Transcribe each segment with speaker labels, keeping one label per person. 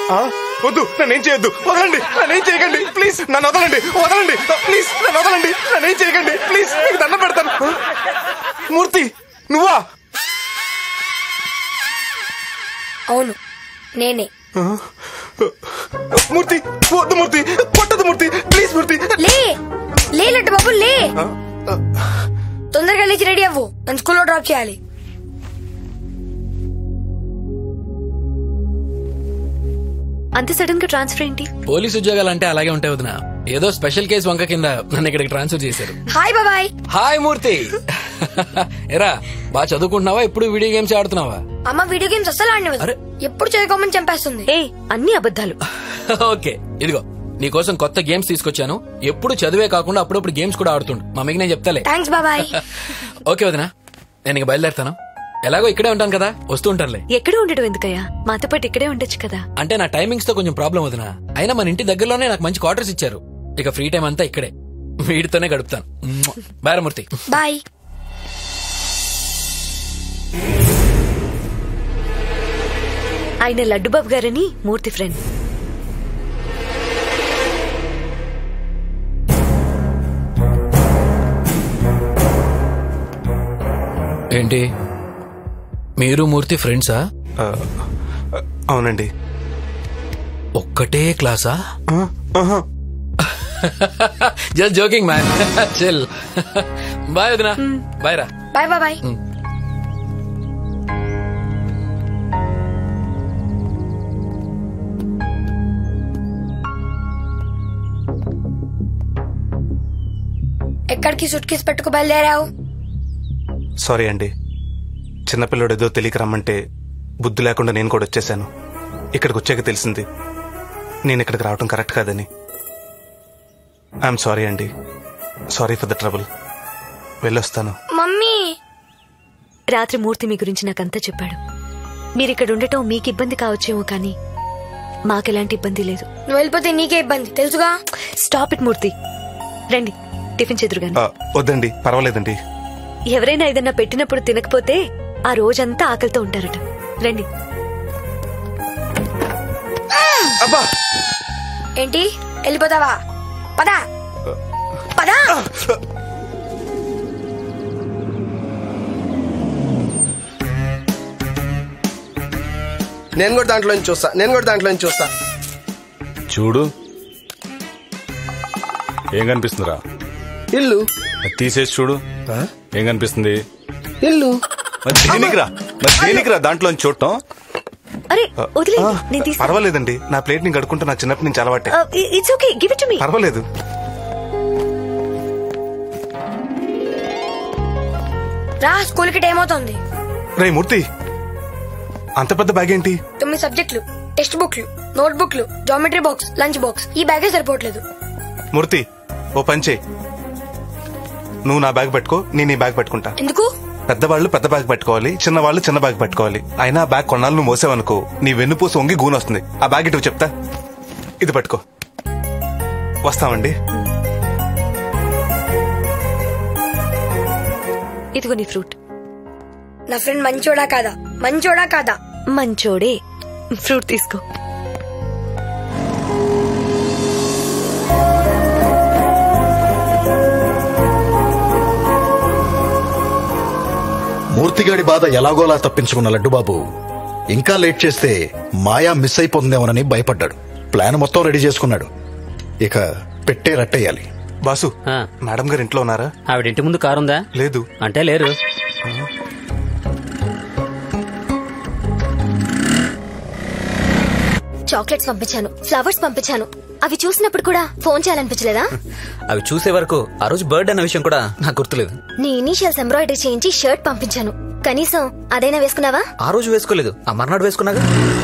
Speaker 1: ఆ? వద్దు నన్నేం చేయొద్దు వదలండి నన్నేం చేయకండి ప్లీజ్ నన్ను వదలండి వదలండి ప్లీజ్ నన్ను వదలండి నన్నేం చేయకండి ప్లీజ్ మీకు దండం పెడతాను ఆ? మూర్తి నువ్వా
Speaker 2: అవును నేనే
Speaker 1: ఆ? మూర్తి వద్దు మూర్తి కొట్టదు మూర్తి ప్లీజ్ మూర్తి
Speaker 2: లే లే లడ్డు బాబు లే
Speaker 1: ఆ? ఆ,
Speaker 2: తొందరగా లేచి రెడీ అవ్వు నన్ను స్కూల్లో డ్రాప్ చేయాలి
Speaker 3: అంత సడన్ గా ట్రాన్స్ఫర్ ఏంటి
Speaker 4: పోలీస్ ఉద్యోగాలు అంటే అలాగే ఉంటాయి వదిన ఏదో స్పెషల్ కేసు వంక కింద నన్ను ఇక్కడికి ట్రాన్స్ఫర్ చేశారు
Speaker 2: హాయ్ బాబాయ్
Speaker 4: హాయ్ మూర్తి ఎరా బాగా చదువుకుంటున్నావా ఇప్పుడు వీడియో గేమ్స్ ఆడుతున్నావా
Speaker 2: అమ్మ వీడియో గేమ్స్ అస్సలు ఆడినవదు
Speaker 4: అరే.
Speaker 2: ఎప్పుడు చదువుకోమని చంపేస్తుంది
Speaker 3: ఏ అన్ని అబద్ధాలు
Speaker 4: ఓకే ఇదిగో నీకోసం కొత్త గేమ్స్ తీసుకొచ్చాను ఎప్పుడు చదివే కాకుండా అప్పుడప్పుడు గేమ్స్ కూడా ఆడుతుండు మమ్మీకి నేను చెప్తాలే
Speaker 2: థ్యాంక్స్ బాబాయ్
Speaker 4: ఓకే వదినా నేను ఇక బయలుదేరుతాను ఎలాగో ఇక్కడే ఉంటాను కదా వస్తూ ఉంటానులే
Speaker 3: ఎక్కడ ఉండడం ఎందుకయ్యా మాతో పాటు ఇక్కడే ఉండొచ్చు కదా
Speaker 4: అంటే నా టైమింగ్స్ తో కొంచెం ప్రాబ్లం వదినా అయినా మన ఇంటి దగ్గరలోనే నాకు మంచి క్వార్టర్స్ ఇచ్చారు ఇక ఫ్రీ టైం అంతా ఇక్కడే వీడితోనే గడుపుతాను బారమూర్తి
Speaker 2: బాయ్
Speaker 3: ఆయన లడ్డుబాబు గారని మూర్తి ఫ్రెండ్
Speaker 4: ఏంటి మీరు మూర్తి ఫ్రెండ్సా
Speaker 1: ఆ, అవునండి
Speaker 4: ఒక్కటే క్లాసా
Speaker 1: ఆ, ఆహా.
Speaker 4: Just joking man chill bye వదినా బాయ్ రా
Speaker 2: బాయ్ బాబాయ్ ఎక్కడికి సుట్ కేసు పెట్టుకు బయలుదేరావు
Speaker 1: సారీ అండి చిన్నపిల్లడు ఏదో తెలియక రమ్మంటే బుద్ధి లేకుండా నేను కూడా వచ్చేసాను ఇక్కడికి వచ్చాక తెలిసింది నేను ఇక్కడికి రావడం కరెక్ట్ కాదని ఐఎమ్ సారీ అండి సారీ ఫర్ ద ట్రబుల్ వెళ్ళొస్తాను
Speaker 2: మమ్మీ
Speaker 3: రాత్రి మూర్తి మీ గురించి నాకంతా చెప్పాడు మీరిక్కడ ఉండటం మీకు ఇబ్బంది కావచ్చేమో కానీ మాకెలాంటి ఇబ్బంది లేదు
Speaker 2: నువ్వు వెళ్ళిపోతే నీకే ఇబ్బంది తెలుసుగా
Speaker 3: స్టాప్ ఇట్ మూర్తి రండి టిఫిన్ చెదురుగాని
Speaker 1: ఆ, వద్దండి పర్వాలేదండి
Speaker 3: ఎవరైనా ఏదన్నా పెట్టినప్పుడు తినకపోతే ఆ రోజంతా ఆకలితో ఉంటారట రండి
Speaker 1: అబ్బా
Speaker 2: ఏంటి వెళ్ళిపోతావా పదా పదా
Speaker 5: నేను కూడా దాంట్లో నుంచి చూస్తా నేను కూడా దాంట్లో నుంచి చూస్తా
Speaker 6: చూడు ఏం కనిపిస్తుందిరా
Speaker 5: ఇల్లు
Speaker 6: అది తీసేసి చూడు ఏం కనిపిస్తుంది
Speaker 5: ఇల్లు
Speaker 6: మరి దేనికిరా మరి దేనికిరా దాంట్లో చూడటం
Speaker 3: అరే వదిలే
Speaker 1: ఆ,
Speaker 3: నేను తీసుకు
Speaker 1: పర్వాలేదండి నా ప్లేట్ ని కడుక్కుంటూ నా చిన్నప్పటి నుంచి అలవాటే
Speaker 3: it's okay give it to me
Speaker 1: పర్వాలేదు
Speaker 2: రా స్కూల్ కి టైం అవుతుంది
Speaker 1: రే మూర్తి అంత పెద్ద బ్యాగ్ ఏంటి
Speaker 2: తొమ్మిది సబ్జెక్టులు టెక్స్ట్ బుక్లు నోట్ బుక్లు జామెట్రీ బాక్స్ లంచ్ బాక్స్ ఈ బ్యాగే సరిపోవట్లేదు
Speaker 1: మూర్తి ఓ పని చేయి నువ్వు నా బ్యాగ్ పెట్టుకో నేను ఈ బ్యాగ్ పెట్టుకుంటా
Speaker 2: ఎందుకు
Speaker 1: పెద్దవాళ్ళు పెద్ద బ్యాగ్ పెట్టుకోవాలి చిన్నవాళ్ళు చిన్న బ్యాగ్ పెట్టుకోవాలి అయినా ఆ బ్యాగ్ కొన్నాళ్ళు నువ్వు మోసావనుకో నీ వెన్నుపూస వంగి గూనొస్తుంది వస్తుంది ఆ బ్యాగ్ ఇటు చెప్తా ఇది పట్టుకో వస్తామండి
Speaker 3: ఇదిగో నీ ఫ్రూట్
Speaker 2: నా ఫ్రెండ్ మంచోడా కాదా మంచోడా కాదా
Speaker 3: మంచోడే ఫ్రూట్ తీసుకో
Speaker 7: మూర్తిగాడి బాధ ఎలాగోలా తప్పించుకున్న లడ్డుబాబు ఇంకా లేట్ చేస్తే మాయా మిస్ అయిపోతుందేమోనని భయపడ్డాడు ప్లాన్ మొత్తం రెడీ చేసుకున్నాడు ఇక పెట్టే రట్టేయాలి
Speaker 1: బాసు
Speaker 8: ఆ.
Speaker 1: మేడం గారు ఇంట్లో ఉన్నారా
Speaker 8: ఆవిడ ఇంటి ముందు కారు ఉందా
Speaker 1: లేదు
Speaker 8: అంటే లేరు
Speaker 9: చాక్లెట్స్ పంపించాను ఫ్లవర్స్ పంపించాను అవి చూసినప్పుడు కూడా ఫోన్ చేయాలనిపించలేదా
Speaker 10: అవి చూసే వరకు ఆ రోజు బర్త్డే అన్న విషయం కూడా నాకు గుర్తులేదు
Speaker 9: నీ ఇనీషియల్స్ ఎంబ్రాయిడరీ చేయించి షర్ట్ పంపించాను కనీసం అదైనా వేసుకున్నావా
Speaker 10: ఆ రోజు వేసుకోలేదు ఆ మర్నాడు వేసుకున్నాగా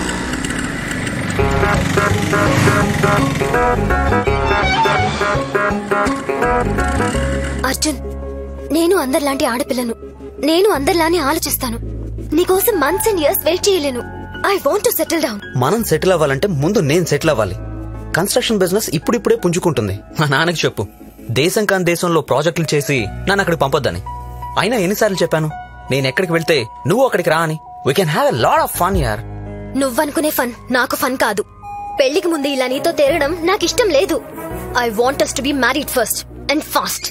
Speaker 9: అర్జున్ నేను అందరిలాంటి ఆడపిల్లను నేను అందరిలానే ఆలోచిస్తాను నీకోసం మంత్స్ అండ్ ఇయర్స్ వెయిట్ చేయలేను I want to settle down
Speaker 10: మనం సెటిల్ అవ్వాలంటే ముందు నేను సెటిల్ అవ్వాలి కన్స్ట్రక్షన్ బిజినెస్ ఇప్పుడిప్పుడే పుంజుకుంటుంది మా నాన్నకి చెప్పు దేశం కాని దేశంలో ప్రాజెక్టులు చేసి నన్ను అక్కడికి పంపొద్దని అయినా ఎన్నిసార్లు చెప్పాను నేను ఎక్కడికి వెళ్తే నువ్వు అక్కడికి రా అని we can have a lot of fun యార్
Speaker 9: నువ్వనుకునే ఫన్ నాకు ఫన్ కాదు పెళ్లికి ముందు ఇలా నీతో తిరగడం నాకు ఇష్టం లేదు I want us to be married first and fast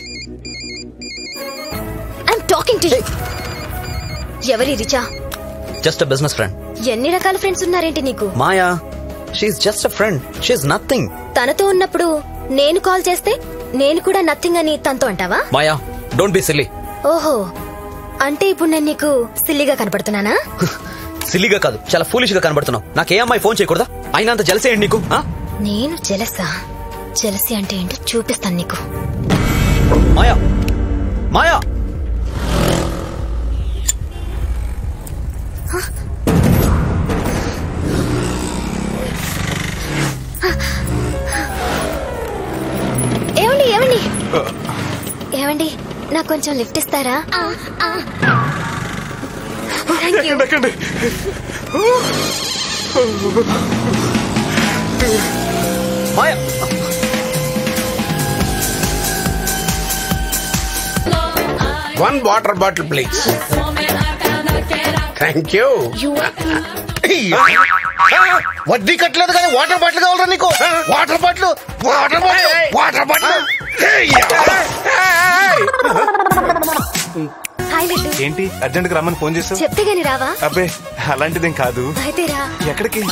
Speaker 9: I'm talking to you ఎవరి రిచా
Speaker 10: జస్ట్ బిజినెస్ ఫ్రెండ్
Speaker 9: ఎన్ని రకాల ఫ్రెండ్స్ ఉన్నారేంటి నీకు
Speaker 10: Maya she's just a friend she's nothing
Speaker 9: తనతో ఉన్నప్పుడు నేను కాల్ చేస్తే నేను కూడా నథింగ్ అని తనతో అంటావా
Speaker 10: మాయా డోంట్ బి సిల్లీ
Speaker 9: ఓహో అంటే ఇప్పుడు నేను నీకు సిల్లిగా కనపడుతున్నానా
Speaker 10: సిల్లీగా కాదు చాలా ఫూలిష్ గా కనబడుతున్నావు నాకు ఏ అమ్మాయి ఫోన్ చేయకూడదా అయినా అంత జలసేయండి నీకు ఆ?
Speaker 9: నేను జలసా జలసి అంటే ఏంటో చూపిస్తాను నీకు
Speaker 10: మాయా మాయా
Speaker 9: ఏమండి ఏమండి ఏమండి నాకు కొంచెం లిఫ్ట్ ఇస్తారా థ్యాంక్ యూ
Speaker 1: ఎక్కండి
Speaker 10: మాయా
Speaker 8: one water bottle please thank you
Speaker 7: వడ్డీ కట్టలేదు కానీ వాటర్ బాటిల్ కావాలరా నీకు water bottle water bottle water bottle
Speaker 9: hi Laddu
Speaker 1: ఏంటి అర్జెంట్ గా రమ్మని ఫోన్ చేసావు
Speaker 9: చెప్తే గాని రావా
Speaker 1: అబ్బే అలాంటిదేం కాదు
Speaker 9: అయితే రా
Speaker 1: ఎక్కడికి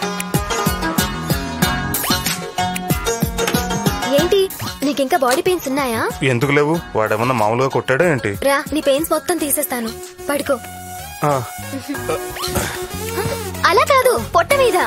Speaker 9: ఏంటి నీకింకా బాడీ పెయిన్స్ ఉన్నాయా
Speaker 1: ఎందుకు లేవు వాడేమన్నా మామూలుగా కొట్టాడా ఏంటి
Speaker 9: రా నీ పెయిన్స్ మొత్తం తీసేస్తాను పడుకో
Speaker 1: ఆ,
Speaker 9: అలా కాదు పొట్ట మీద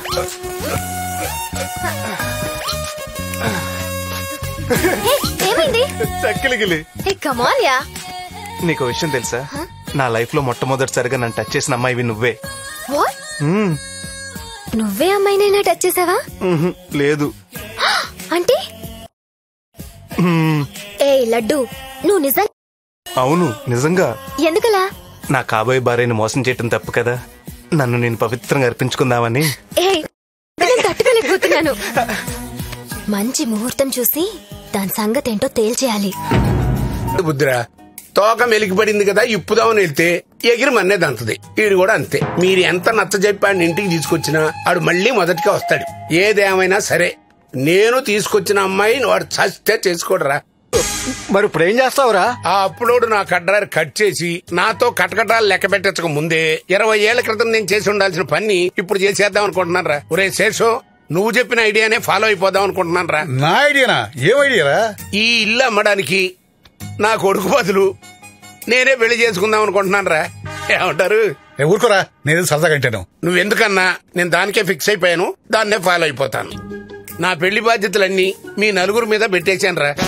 Speaker 9: హే, ఏమైంది
Speaker 1: చక్కిలిగిలి
Speaker 9: హే కమాన్ యా
Speaker 1: నీకు విషయం తెలుసా నా లైఫ్ లో మొట్టమొదటిసారిగా నన్ను టచ్ చేసిన అమ్మాయివి నువ్వే
Speaker 9: వాట్
Speaker 1: మ్మ్.
Speaker 9: నువ్వే అమ్మాయినైనా టచ్ చేసావా
Speaker 1: మ్హూ. లేదు
Speaker 9: అంటే
Speaker 1: మ్మ్.
Speaker 9: ఏ లడ్డు నువ్వు నిజం
Speaker 1: అవును నిజంగా
Speaker 9: ఎందుకలా
Speaker 1: నా కాబోయే భార్యని మోసం చేయటం తప్పు కదా నన్ను నేను పవిత్రంగా అర్పించుకుందామని
Speaker 9: ఏ నేను తట్టుకోలేకపోతున్నాను మంచి ముహూర్తం చూసి దాని సంగతి ఏంటో తేల్చేయాలి
Speaker 8: బుద్ధిరా తోక మెలికిపడింది కదా ఇప్పుదామని వెళ్తే ఎగిరి మన్నే దంతది వీడు కూడా అంతే మీరు ఎంత నచ్చ చెప్పాడిని ఇంటికి తీసుకొచ్చినా ఆడు మళ్ళీ మొదటిగా వస్తాడు ఏదేమైనా సరే నేను తీసుకొచ్చిన అమ్మాయిని వాడు చస్తే చేసుకోడరా
Speaker 7: మరి ఇప్పుడు ఏం చేస్తావురా
Speaker 8: ఆ అప్లోడ్ నా కడ్రారు కట్ చేసి నాతో కటకటాలు లెక్క పెట్టచ్చక ముందే ఇరవై ఏళ్ల క్రితం నేను చేసి ఉండాల్సిన పని ఇప్పుడు చేసేద్దాం అనుకుంటున్నాను రా ఒరే శేషం నువ్వు చెప్పిన ఐడియానే ఫాలో అయిపోదాం అనుకుంటున్నాను రా
Speaker 7: నా ఐడియానా ఏం ఐడియారా
Speaker 8: ఈ ఇల్లు అమ్మడానికి నా కొడుకు బదులు నేనే పెళ్లి చేసుకుందాం అనుకుంటున్నాను రా ఏమంటారు
Speaker 7: ఊరుకోరా నేను సరదాగా అంటాను
Speaker 8: నువ్వెందుకన్నా నేను దానికే ఫిక్స్ అయిపోయాను దాన్నే ఫాలో అయిపోతాను నా పెళ్లి బాధ్యతలన్నీ మీ నలుగురు మీద పెట్టేశాను రా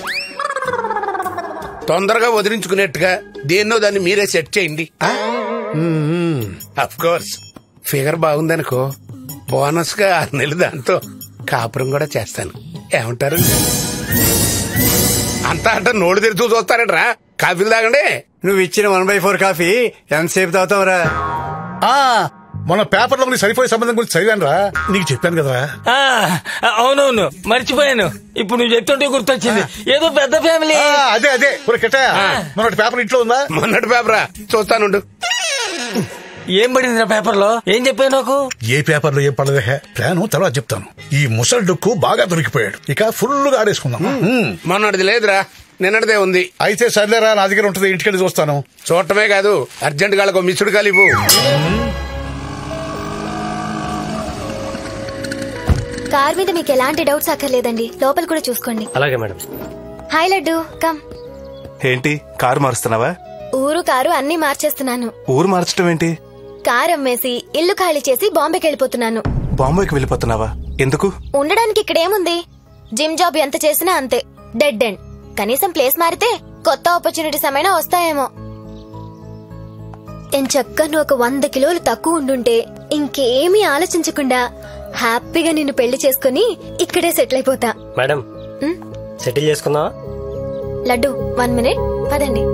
Speaker 8: తొందరగా వదిలించుకునేట్టుగా దేన్నో దాన్ని మీరే సెట్ చేయండి అఫ్ కోర్స్ ఫిగర్ బాగుందనుకో బోనస్ గా ఆరు నెలలు దాంతో కాపురం కూడా చేస్తాను ఏమంటారు అంతా అంట నోడు తెరుచూ చూస్తారట్రా కాఫీలు తాగండి
Speaker 11: నువ్వు ఇచ్చిన వన్ బై ఫోర్ కాఫీ ఎంతసేపు తాగుతావురా
Speaker 7: ఆ మన పేపర్లో నీ సరిపోయే సంబంధం గురించి చదివాను రా నీకు చెప్పాను కదరా
Speaker 12: ఆ, అవునవును మర్చిపోయాను ఇప్పుడు నువ్వు చెప్తుంటే గుర్తొచ్చింది ఏదో పెద్ద ఫ్యామిలీ
Speaker 7: ఆ, అదే అదే ఒరే కిట్టయ్య మన పేపర్ ఇంట్లో ఉందా
Speaker 8: మొన్నటి పేపరా చూస్తానుండు
Speaker 12: ఏం పడింది నా పేపర్ లో ఏం చెప్పావు నాకు
Speaker 7: ఏ పేపర్లో ఏం పడదే ప్లాన్ తర్వాత చెప్తాను ఈ ముసలి డొక్కు బాగా దొరికిపోయాడు ఇక ఫుల్ గా ఆడేసుకుందాం
Speaker 8: మొన్నటిది లేదురా నిన్నటిదే ఉంది
Speaker 7: అయితే సర్లేరా నా దగ్గర ఉంటుంది ఇంటికెళ్ళి చూస్తాను
Speaker 8: చూడటమే కాదు అర్జెంట్ గాలకు మిస్డ్ కాల్ ఇవ్వు
Speaker 9: కార్ మీద మీకు ఎలాంటి డౌట్స్ అక్కర్లేదండి లోపల కూడా చూసుకోండి
Speaker 1: అలాగే మేడం
Speaker 9: హాయ్ లడ్డు కమ్
Speaker 1: ఏంటి కారు మారుస్తున్నావా
Speaker 9: ఊరు కారు అన్ని మార్చేస్తున్నాను
Speaker 1: ఊరు మార్చడం ఏంటి
Speaker 9: కార్ అమ్మేసి ఇల్లు ఖాళీ చేసి బాంబేకి వెళ్ళిపోతున్నాను
Speaker 1: బాంబేకి వెళ్ళిపోతున్నావా ఎందుకు
Speaker 9: ఉండడానికి ఇక్కడేముంది జిమ్ జాబ్ ఎంత చేసినా అంతే డెడ్ ఎండ్ కనీసం ప్లేస్ మారితే కొత్త ఆపర్చునిటీస్ ఏమైనా వస్తాయేమో నేను చక్కను ఒక వంద కిలోలు తక్కువ ఉండుంటే ఇంకేమీ ఆలోచించకుండా హ్యాపీగా నిన్ను పెళ్లి చేసుకుని ఇక్కడే సెటిల్ అయిపోతా
Speaker 13: మేడం
Speaker 9: ఉమ్,
Speaker 13: సెటిల్ చేసుకుందాం
Speaker 9: లడ్డు వన్ మినిట్ పదండి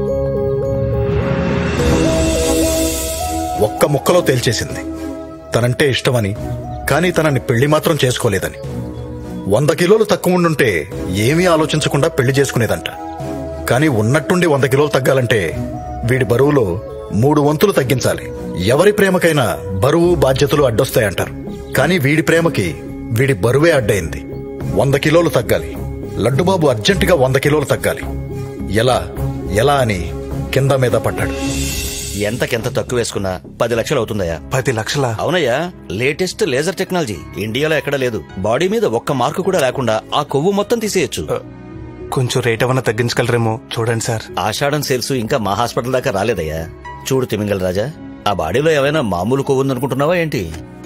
Speaker 7: ఒక్క ముక్కలో తేల్చేసింది తనంటే ఇష్టమని కానీ తనని పెళ్లి మాత్రం చేసుకోలేదని వంద కిలోలు తక్కువ ఉండుంటే ఏమీ ఆలోచించకుండా పెళ్లి చేసుకునేదంట కానీ ఉన్నట్టుండి వంద కిలోలు తగ్గాలంటే వీడి బరువులో మూడు వంతులు తగ్గించాలి ఎవరి ప్రేమకైనా బరువు బాధ్యతలు అడ్డొస్తాయంటారు కానీ వీడి ప్రేమకి వీడి బరువే అడ్డైంది వంద కిలోలు తగ్గాలి లడ్డుబాబు అర్జెంటుగా వంద కిలోలు తగ్గాలి ఎలా ఎలా అని కింద మీద పడ్డాడు
Speaker 13: ఎంతకెంత తక్కువ వేసుకున్నా పది లక్షలు అవుతుందయ్యా
Speaker 1: పది లక్షల
Speaker 13: అవునయ్యా లేటెస్ట్ లేజర్ టెక్నాలజీ ఇండియాలో ఎక్కడ లేదు బాడీ మీద ఒక్క మార్కు కూడా లేకుండా ఆ కొవ్వు మొత్తం తీసేయొచ్చు
Speaker 1: కొంచెం రేట్ ఏమన్నా తగ్గించగలరేమో చూడండి సార్
Speaker 13: ఆషాఢం సేల్స్ ఇంకా మా హాస్పిటల్ దాకా రాలేదయ్యా చూడు తిమింగల్ రాజా ఆ బాడీలో ఏమైనా మామూలు కొవ్వు ఉందనుకుంటున్నావా ఏంటి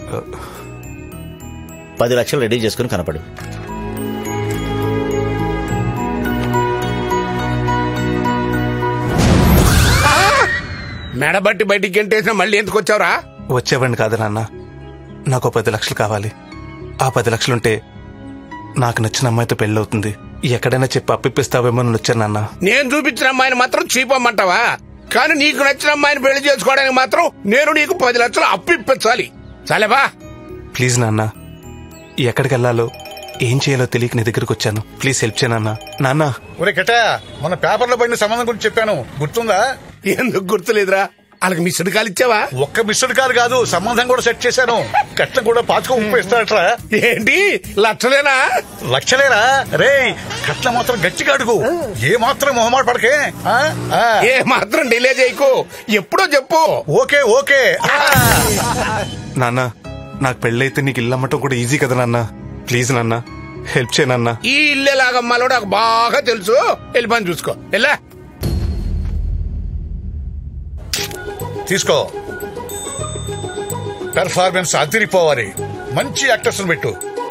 Speaker 13: పది లక్షలు రెడీ చేసుకుని కనపడు
Speaker 8: మెడబట్టి బయటికి గెంటేసిన మళ్ళీ ఎందుకు వచ్చావురా
Speaker 1: వచ్చేవండి కాదు నాన్న నాకు ఓ పది లక్షలు కావాలి ఆ పది లక్షలుంటే నాకు నచ్చిన అమ్మాయితో పెళ్ళవుతుంది ఎక్కడైనా చెప్పి అప్పిస్తావేమో అని వచ్చాను నాన్న
Speaker 8: నేను చూపించిన అమ్మాయిని మాత్రం చీపమ్మంటావా కానీ నీకు నచ్చిన అమ్మాయిని పెళ్లి చేసుకోవడానికి మాత్రం నేను నీకు పది లక్షలు అప్పు ఇప్పించాలి చాలేవా
Speaker 1: ప్లీజ్ నాన్న ఎక్కడికి వెళ్ళాలో ఏం చేయాలో తెలియక నీ దగ్గరికి వచ్చాను ప్లీజ్ హెల్ప్ చేయనన్నా నాన్న
Speaker 7: ఒరే కెటా మన పేపర్లో పడిన సంబంధం గురించి చెప్పాను గుర్తుందా
Speaker 8: ఎందుకు గుర్తులేదురా వాళ్ళకి మిస్డ్ కాల్ ఇచ్చావా
Speaker 7: ఒక్క మిస్డ్ కాల్ కాదు సంబంధం కూడా సెట్ చేశాను కట్నం కూడా పాచుకో ముప్పై ఇస్తాడట్రా
Speaker 8: ఏంటి లక్షలేనా
Speaker 7: లక్షలేరా రే కట్నం మాత్రం గట్టిగా అడుగు ఏ మాత్రం మొహమాట పడకే ఆ? ఆ.
Speaker 8: ఏ మాత్రం డిలే చేయకు ఎప్పుడో చెప్పు
Speaker 7: ఓకే ఓకే ఆ.
Speaker 1: నాన్న నాకు పెళ్ళైతే నీకు ఇల్లు అమ్మటం కూడా ఈజీ కదా నాన్న ప్లీజ్ నాన్న హెల్ప్ చేయనన్నా
Speaker 8: ఈ ఇల్లెలాగమ్మాలో నాకు బాగా తెలుసు వెళ్ళి పని చూసుకో వెళ్ళా
Speaker 7: తీసుకో పెర్ఫార్మెన్స్ అదిరిపోవాలి మంచి యాక్టర్స్ పెట్టు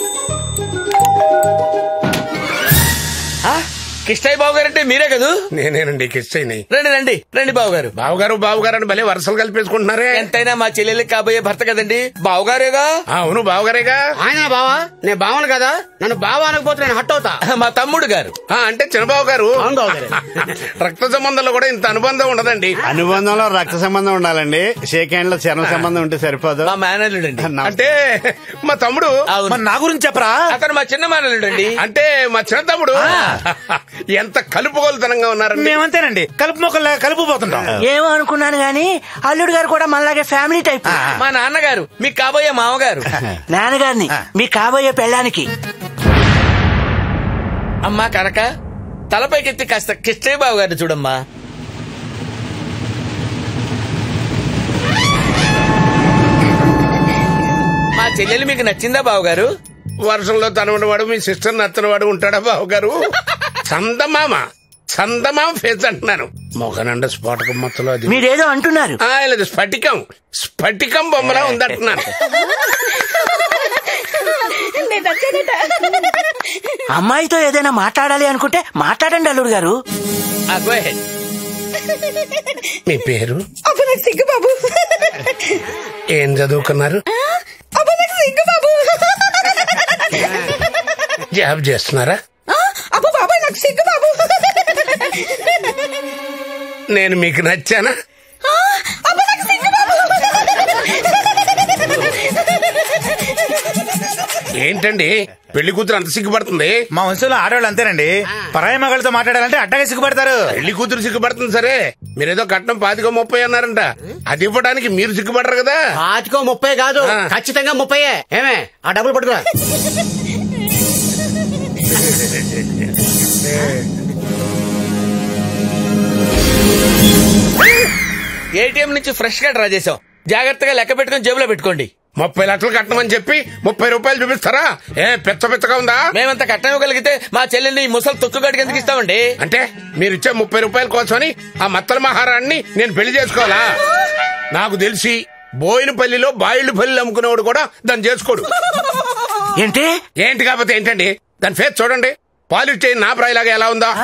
Speaker 12: కిష్టయ్య బాబు గారు అంటే మీరే కదూ
Speaker 8: నేనేనండి కిష్టయ్యని
Speaker 12: రండి రండి రండి బాబు గారు
Speaker 8: బావగారు బావగారు అని భలే వరుసలు కల్పేసుకుంటున్నారే
Speaker 12: ఎంతైనా మా చెల్లెలకి కాబోయే భర్త కదండి బావుగారేగా
Speaker 8: అవును బావగారేగా
Speaker 14: ఆయన బావా నేను బావను కదా నన్ను బావా అనకపోతే నేను హట్ అవుతా
Speaker 12: మా తమ్ముడు గారు
Speaker 8: ఆ, అంటే చిన్నబాబు గారు
Speaker 14: అవును బాబు గారు.
Speaker 8: రక్త సంబంధంలో కూడా ఇంత అనుబంధం ఉండదండి
Speaker 11: అనుబంధంలో రక్త సంబంధం ఉండాలండి షేక్ హ్యాండ్ లో చర్మ సంబంధం ఉంటే సరిపోదు
Speaker 12: మా మేనల్లుడు అండి
Speaker 8: అంటే మా తమ్ముడు
Speaker 12: అవును
Speaker 11: నా గురించి చెప్పరా
Speaker 12: అతను మా చిన్న మేనల్లుడు అండి
Speaker 8: అంటే మా చిన్న తమ్ముడు ఎంత కలుపుగోలుతనంగా ఉన్నారండి
Speaker 11: మేమంతేనండి కలుపు మొక్కలు కలుపు పోతుంటాం
Speaker 14: ఏమో అనుకున్నాను గాని అల్లుడు గారు కూడా మనలాగే ఫ్యామిలీ టైప్
Speaker 12: మా నాన్నగారు మీకు కాబోయే మామగారు
Speaker 14: నాన్నగారిని మీ కాబోయే పెళ్ళానికి
Speaker 12: అమ్మా కనక తలపైకెత్తి కాస్త కిష్టయ్య బాబు గారిని చూడమ్మా మా చెల్లెలు మీకు నచ్చిందా బాబు గారు
Speaker 8: వర్షంలో తనవడవాడు మీ సిస్టర్ నత్తనవాడు ఉంటాడా బావగారు చందమామ చందమామ ఫేస్ అంటున్నాను మొగనండ స్ఫోటకం మొత్తలో అది
Speaker 14: మీరేదో అంటున్నారు
Speaker 8: ఆ, లేదు స్ఫటికం స్ఫటికం బొమ్మలా ఉందంటున్నాను
Speaker 14: అమ్మాయితో ఏదైనా మాట్లాడాలి అనుకుంటే మాట్లాడండి అల్లుడు గారు
Speaker 12: ఆ, go ahead.
Speaker 8: మీ పేరు
Speaker 15: అబ్బా నాకు సిగ్గు బాబు
Speaker 8: ఏం చదువుకున్నారు
Speaker 15: అబ్బా నాకు సిగ్గు బాబు
Speaker 8: జాబ్ చేస్తున్నారా
Speaker 15: అబ్బా బాబాయ్ నాకు సిగ్గు బాబు
Speaker 8: నేను మీకు నచ్చానా
Speaker 15: అబ్బా నాకు సిగ్గు బాబు
Speaker 8: ఏంటండి పెళ్లి కూతురు అంత సిగ్గుపడుతుంది
Speaker 11: మా వంశంలో ఆడవాళ్ళు అంతేనండి పరాయి మగళ్ళతో మాట్లాడాలంటే అడ్డగా సిగ్గుపడతారు
Speaker 8: పెళ్లి కూతురు సిగ్గుపడుతుంది సరే మీరేదో కట్నం పాతికో ముప్పై అన్నారంట అది ఇవ్వడానికి మీరు సిగ్గుపడరు కదా
Speaker 14: పాతికో ముప్పై కాదు
Speaker 8: ఆ.
Speaker 14: ఖచ్చితంగా ముప్పై ఏమే ఆ డబ్బులు పట్టుకురా
Speaker 12: ఏటీఎం నుంచి ఫ్రెష్ గా డ్రా చేసాం జాగ్రత్తగా లెక్క పెట్టుకుని జేబులో పెట్టుకోండి
Speaker 8: ముప్పై లక్షలు కట్టమని చెప్పి ముప్పై రూపాయలు చూపిస్తారా ఏ పెచ్చ పెచ్చగా ఉందా
Speaker 12: మేమంత కట్నం ఇవ్వగలిగితే మా చెల్లెల్ని ఈ ముసలి తొక్కుగాడికి ఎందుకు ఇస్తామండి
Speaker 8: అంటే మీరు ఇచ్చే ముప్పై రూపాయల కోసమని ఆ మత్తల మహారాణ్ణి నేను పెళ్లి చేసుకోవాలా నాకు తెలిసి బోయినపల్లిలో బాయిళ్ళు పల్లి అమ్ముకునేవాడు కూడా దాన్ని చేసుకోడు
Speaker 14: ఏంటి
Speaker 8: ఏంటి కాకపోతే ఏంటండి దాని ఫేస్ చూడండి పాలిష్ చేయని నా ప్రాయలాగా ఎలా ఉందా